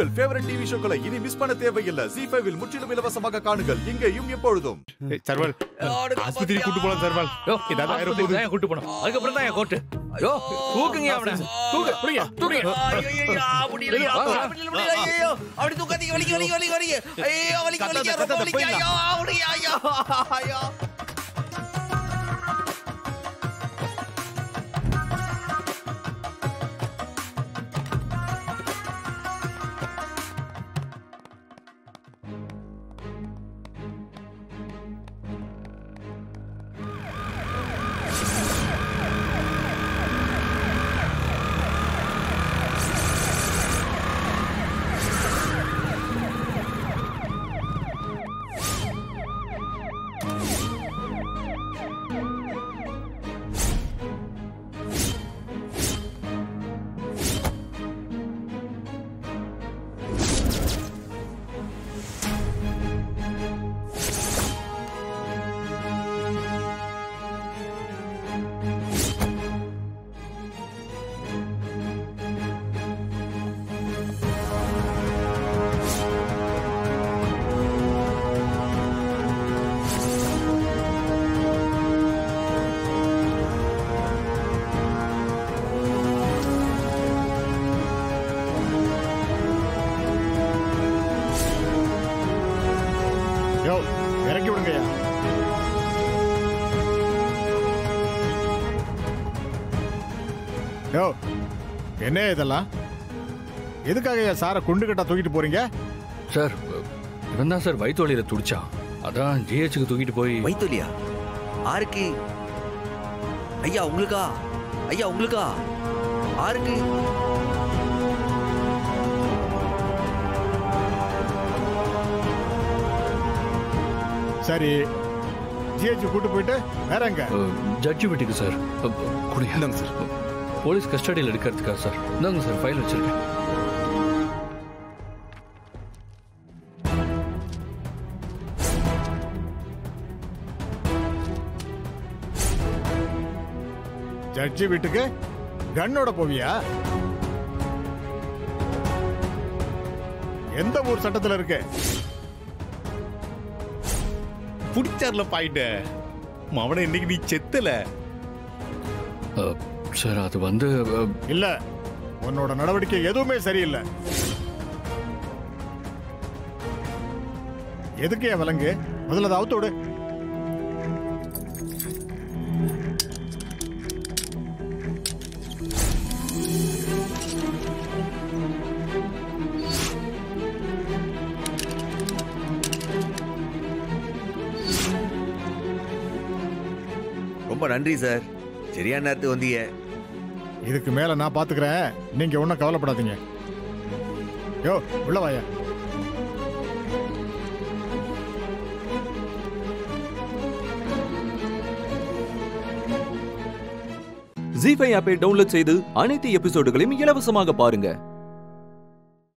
உங்கள் favourite TV ஷோக்களை இனி miss பண்ண தேவையில்லை ஜி ஃபைவில் முற்றிலும் இலவசமாக காணுங்கள் இங்கேயும் எப்பொழுதும் ஏய், சர்வால் ஆஸ்பத்திரி கூட்டு போலாம் சர்வால் யோ ஏதாவது ஆயிரம் ஆஸ்பத்திரிக்கு போகுது. தான் கூட்டு போனோம் அதுக்கப்புறம் தான் என் கோர்ட்டு யோ தூக்குங்க அவனை தூக்கு, புடிங்க, தூக்குங்க. அப்படி தூக்காதீங்க வலிக்கு வலிக்கு வலிக்கு வலிக்கு ஐயோ வலிக்கு கத்தாத, வலிக்கு ரொம்ப கத்தாத, வலிக்கு போயிடலாம். ஐயோ அப்படியா ஐயோ ஐயோ யோ இறக்கி விடுங்கய்யா யோ என்ன இதெல்லாம் எதுக்காக ஐயா சாரை குண்டு கட்டா தூக்கிட்டு போறீங்க சார் இவன் தான் சார் வயிற்று வலியில துடிச்சான் அதான் ஜிஹெச்சுக்கு தூக்கிட்டு போய் வைத்தோலியா ஆருக்கு ஐயா உங்களுக்கா ஐயா உங்களுக்கா ஆருக்கு சரி ஜிஹெச் கூட்டு போயிட்டு வேற எங்க ஜட்ஜி வீட்டுக்கு சார் குடியா சார் போலீஸ் கஸ்டடியில் எடுக்கிறதுக்கா சார் இந்தாங்க சார் ஃபைல் வச்சிருக்கேன் ஜட்ஜி வீட்டுக்கு கண்ணோட போவியா எந்த ஊர் சட்டத்துல இருக்கு புடிச்சார்ல பாயிட்ட மவனை இன்னைக்கு நீ செத்தல அஹ், சார் அது வந்து அஹ், இல்ல உன்னோட நடவடிக்கை எதுவுமே சரியில்லை எதுக்கு என் விலங்கு முதல்ல அதை அவுத்து விடு ரொம்ப நன்றி சார் சரியான நேரத்துக்கு வந்தீங்க இதுக்கு மேல நான் பாத்துக்கிறேன் நீங்க ஒன்றும் கவலைப்படாதீங்க யோ உள்ள வாயா ஜி ஃபைவ் ஆப்பை டவுன்லோட் செய்து அனைத்து எபிசோடுகளையும் இலவசமாக பாருங்க